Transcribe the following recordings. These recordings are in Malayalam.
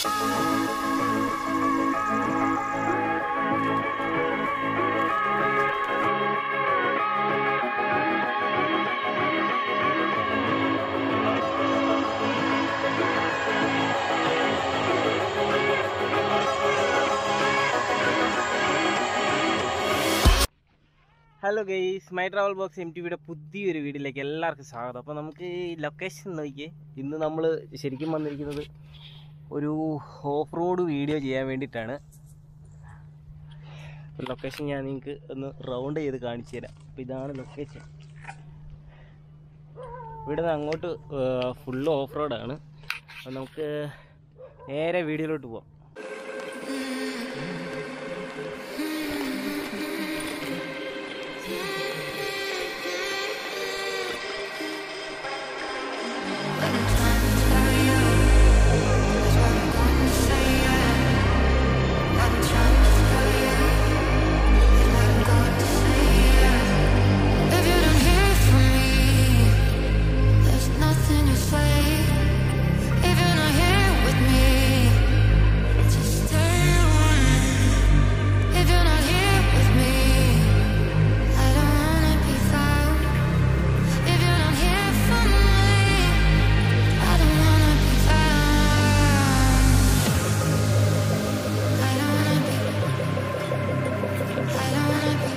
Hello guys my travel box M T വിയുടെ പുതിയൊരു വീഡിയോയിലേക്ക് എല്ലാവർക്കും സ്വാഗതം അപ്പോൾ നമുക്ക് ഈ ലൊക്കേഷൻ നോക്കിയേ ഇന്ന് നമ്മൾ ശരിക്കും വന്നിരിക്കുന്നത് ഒരു ഓഫ് റോഡ് വീഡിയോ ചെയ്യാൻ വേണ്ടിയിട്ടാണ് ലൊക്കേഷൻ ഞാൻ നിങ്ങൾക്ക് ഒന്ന് റൗണ്ട് ചെയ്ത് കാണിച്ചു തരാം അപ്പോൾ ഇതാണ് ലൊക്കേഷൻ ഇവിടെ നിന്ന് അങ്ങോട്ട് ഫുള്ള് ഓഫ് റോഡാണ് അപ്പോൾ നമുക്ക് നേരെ വീഡിയോയിലോട്ട് പോവാം If you don't hear from me, there's nothing to say. If you're not here with me, just stay away. If you're not here with me, I don't wanna be found. If you're not here for me, I don't wanna be found. I don't wanna be. I don't wanna be.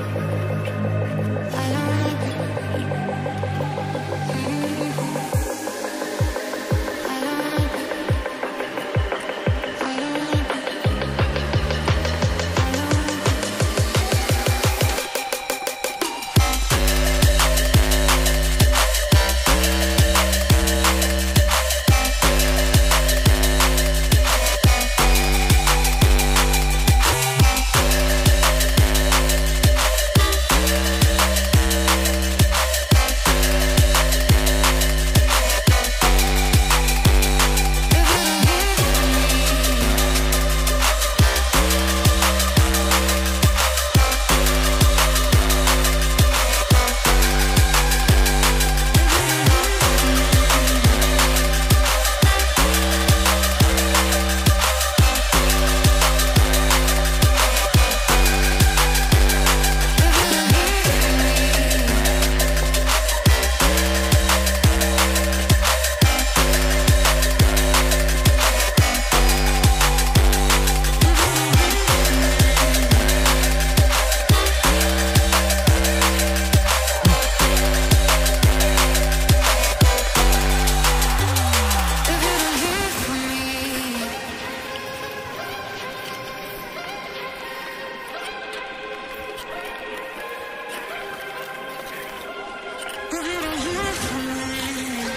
I don't wanna be. I don't wanna be. I don't wanna be. I don't wanna be. If you don't hear from me. If you don't hear from me. If you don't hear from me.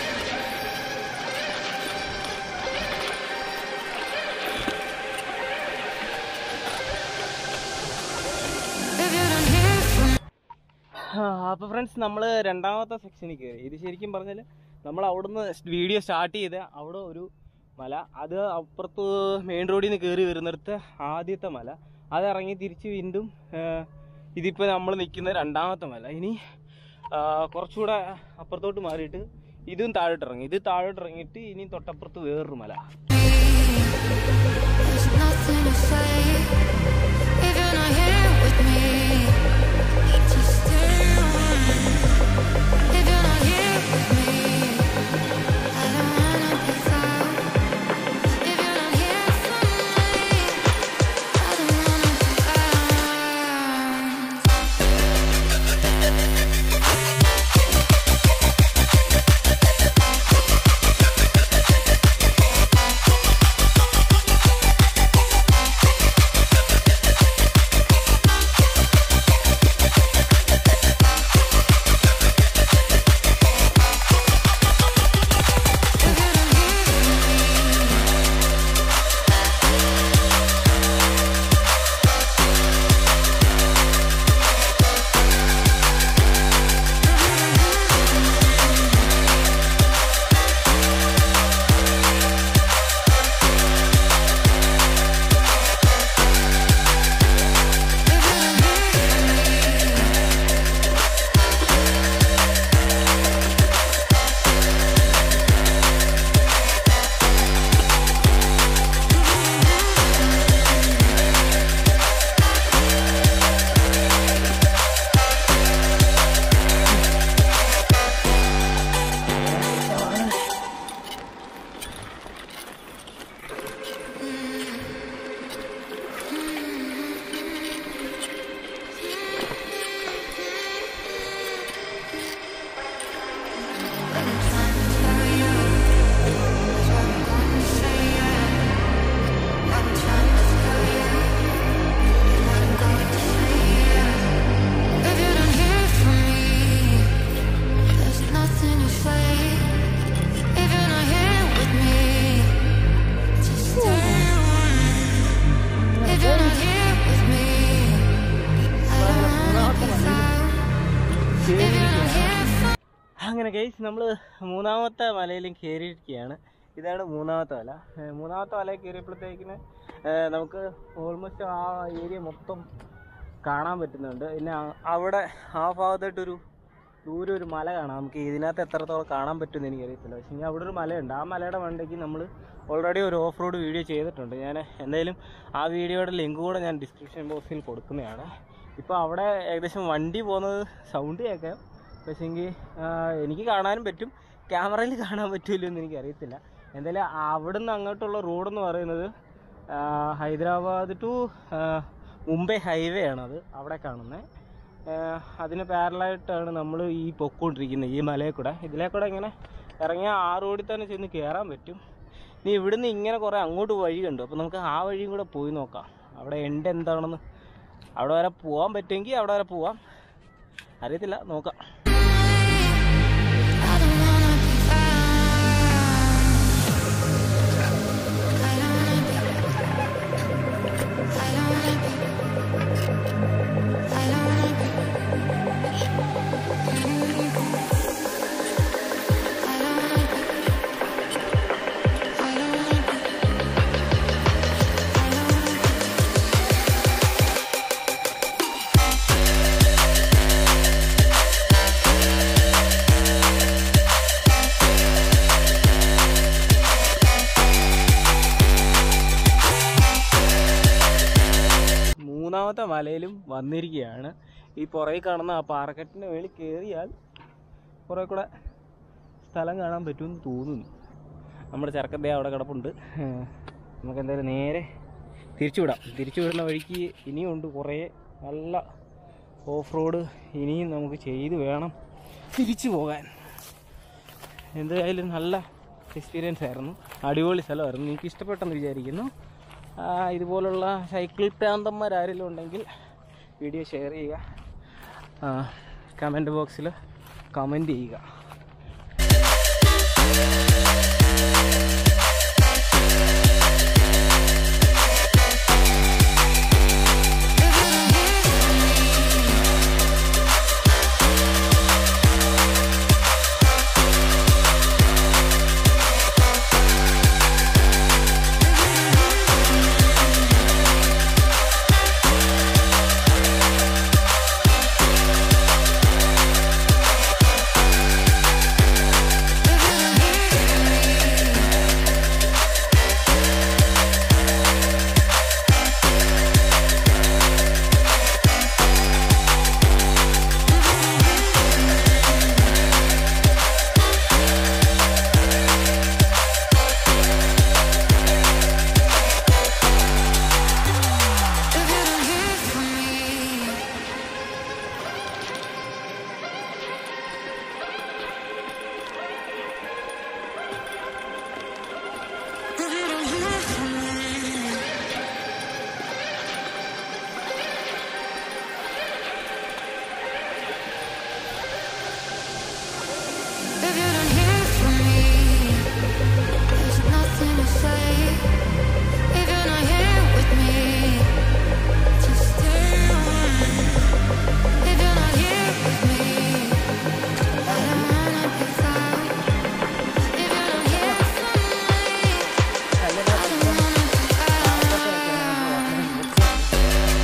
If you don't hear from അപ്പോൾ ഫ്രണ്ട്സ് നമ്മൾ രണ്ടാമത്തെ സെക്ഷനിൽ കയറി ഇത് ശരിക്കും പറഞ്ഞാൽ നമ്മൾ അവിടുന്ന് വീഡിയോ സ്റ്റാർട്ട് ചെയ്ത് അവിടെ ഒരു മല അത് അപ്പുറത്ത് മെയിൻ റോഡിൽ നിന്ന് കയറി വരുന്നിടത്ത് ആദ്യത്തെ മല അത് ഇറങ്ങി തിരിച്ച് വീണ്ടും ഇതിപ്പോൾ നമ്മൾ നിൽക്കുന്ന രണ്ടാമത്തെ മല ഇനി ആ, കുറച്ചുകൂടെ അപ്പുറത്തോട്ട് മാറിയിട്ട് ഇതും താഴോട്ട് ഇറങ്ങി ഇത് താഴോട്ട് ഇറങ്ങിയിട്ട് ഇനി തൊട്ടപ്പുറത്ത് വേറൊരു മല There's nothing to say if you're not here with me. Just stay away. If you're not here with me, I don't wanna be found. If you're not here for me, I don't wanna be found. അങ്ങനെ ഗൈസ് നമ്മൾ മൂന്നാമത്തെ മലയിലും കയറിയിരിക്കുകയാണ് ഇതാണ് മൂന്നാമത്തെ മല ഏ, മൂന്നാമത്തെ മലയിൽ കയറിയപ്പോഴത്തേക്കിന് ഏ, നമുക്ക് ഓൾമോസ്റ്റ് ആ ഏരിയ മൊത്തം കാണാൻ പറ്റുന്നുണ്ട് പിന്നെ ആ- അവിടെ ആ ഭാഗത്തായിട്ടൊരു ദൂരെ ഒരു മല കാണാം നമുക്ക് ഇതിനകത്ത് എത്രത്തോളം കാണാൻ പറ്റുമെന്ന് എനിക്കറിയത്തില്ല പക്ഷേ ഇനി അവിടെ ഒരു മലയുണ്ട് ആ മലയുടെ മണ്ടയ്ക്ക് നമ്മൾ ഓൾറെഡി ഒരു ഓഫ് റോഡ് വീഡിയോ ചെയ്തിട്ടുണ്ട് ഞാൻ എന്തായാലും ആ വീഡിയോയുടെ ലിങ്ക് കൂടെ ഞാൻ ഡിസ്ക്രിപ്ഷൻ ബോക്സിൽ കൊടുക്കുന്നതാണ് ഇപ്പോൾ അവിടെ ഏകദേശം വണ്ടി പോകുന്നത് സൗണ്ട് കേൾക്കാം പക്ഷേങ്കിൽ എനിക്ക് കാണാനും പറ്റും ക്യാമറയിൽ കാണാൻ പറ്റുമല്ലോ എന്ന് എനിക്കറിയത്തില്ല എന്തായാലും അവിടുന്ന് അങ്ങോട്ടുള്ള റോഡെന്ന് പറയുന്നത് ആ, ഹൈദരാബാദ് ടു മുംബൈ ഹൈവേ ആണത് അവിടെ കാണുന്നത് അതിന് പാരലായിട്ടാണ് നമ്മൾ ഈ പൊക്കോണ്ടിരിക്കുന്നത് ഈ മലയിൽ കൂടെ ഇതിലെ കൂടെ ഇങ്ങനെ ഇറങ്ങിയ ആ റോഡിൽ തന്നെ ചെന്ന് കയറാൻ പറ്റും ഇനി ഇവിടുന്ന് ഇങ്ങനെ കുറേ അങ്ങോട്ട് വഴി കണ്ടു അപ്പോൾ നമുക്ക് ആ വഴിയും കൂടെ പോയി നോക്കാം അവിടെ എൻഡ് എന്താണെന്ന് അവിടെ വരെ പോകാൻ പറ്റുമെങ്കിൽ അവിടെ വരെ പോവാം അറിയത്തില്ല നോക്കാം I don't wanna be found. I don't wanna be. I don't wanna be. I don't wanna be. I don't wanna be. I don't wanna be. I don't wanna be. മൂന്നാമത്തെ മലയിലും വന്നിരിക്കുകയാണ് ഈ പുറകെ കാണുന്ന ആ പാറക്കെട്ടിന് മേളിൽ കയറിയാൽ കുറേ കൂടെ സ്ഥലം കാണാൻ പറ്റുമെന്ന് തോന്നുന്നു നമ്മുടെ ചെറുക്കൻ്റെ അവിടെ കിടപ്പുണ്ട് ഏഹ് നമുക്ക് എന്തായാലും നേരെ തിരിച്ചു വിടാം തിരിച്ചു വിടുന്ന വഴിക്ക് ഇനിയുണ്ട് കുറേ നല്ല ഓഫ് റോഡ് ഇനിയും നമുക്ക് ചെയ്ത് വേണം തിരിച്ചു പോകാൻ എന്തായാലും നല്ല എക്സ്പീരിയൻസ് ആയിരുന്നു അടിപൊളി സ്ഥലമായിരുന്നു നിങ്ങൾക്ക് ഇഷ്ടപ്പെട്ടെന്ന് വിചാരിക്കുന്നു ആ, ഇതുപോലുള്ള സൈക്കിൾ പ്രാന്തന്മാരാരെങ്കിലും ഉണ്ടെങ്കിൽ വീഡിയോ ഷെയർ ചെയ്യുക കമൻറ്റ് ബോക്സിൽ കമൻറ്റ് ചെയ്യുക If you don't hear from me, if you don't hear from me, if you don't hear from me, there's nothing to say. If you're not here with me, just stay away. If you're not here with me, I don't wanna be found. If you're not here for me, I don't wanna be found.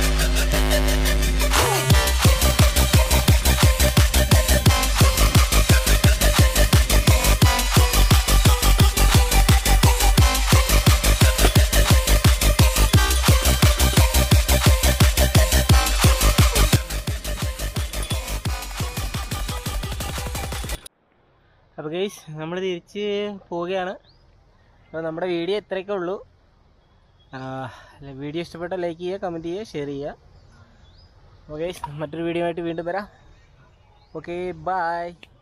അപ്പോൾ ഗൈസ് നമ്മൾ തിരിച്ച് പോവുകയാണ് അപ്പോൾ നമ്മുടെ വീഡിയോ ഇത്രയൊക്കെ ഉള്ളൂ വീഡിയോ ഇഷ്ടപ്പെട്ട ലൈക്ക് ചെയ്യുക കമൻറ്റ് ചെയ്യുക ഷെയർ ചെയ്യുക അപ്പോൾ ഗൈസ് മറ്റൊരു വീഡിയോ ആയിട്ട് വീണ്ടും വരാം ഓക്കെ ബായ്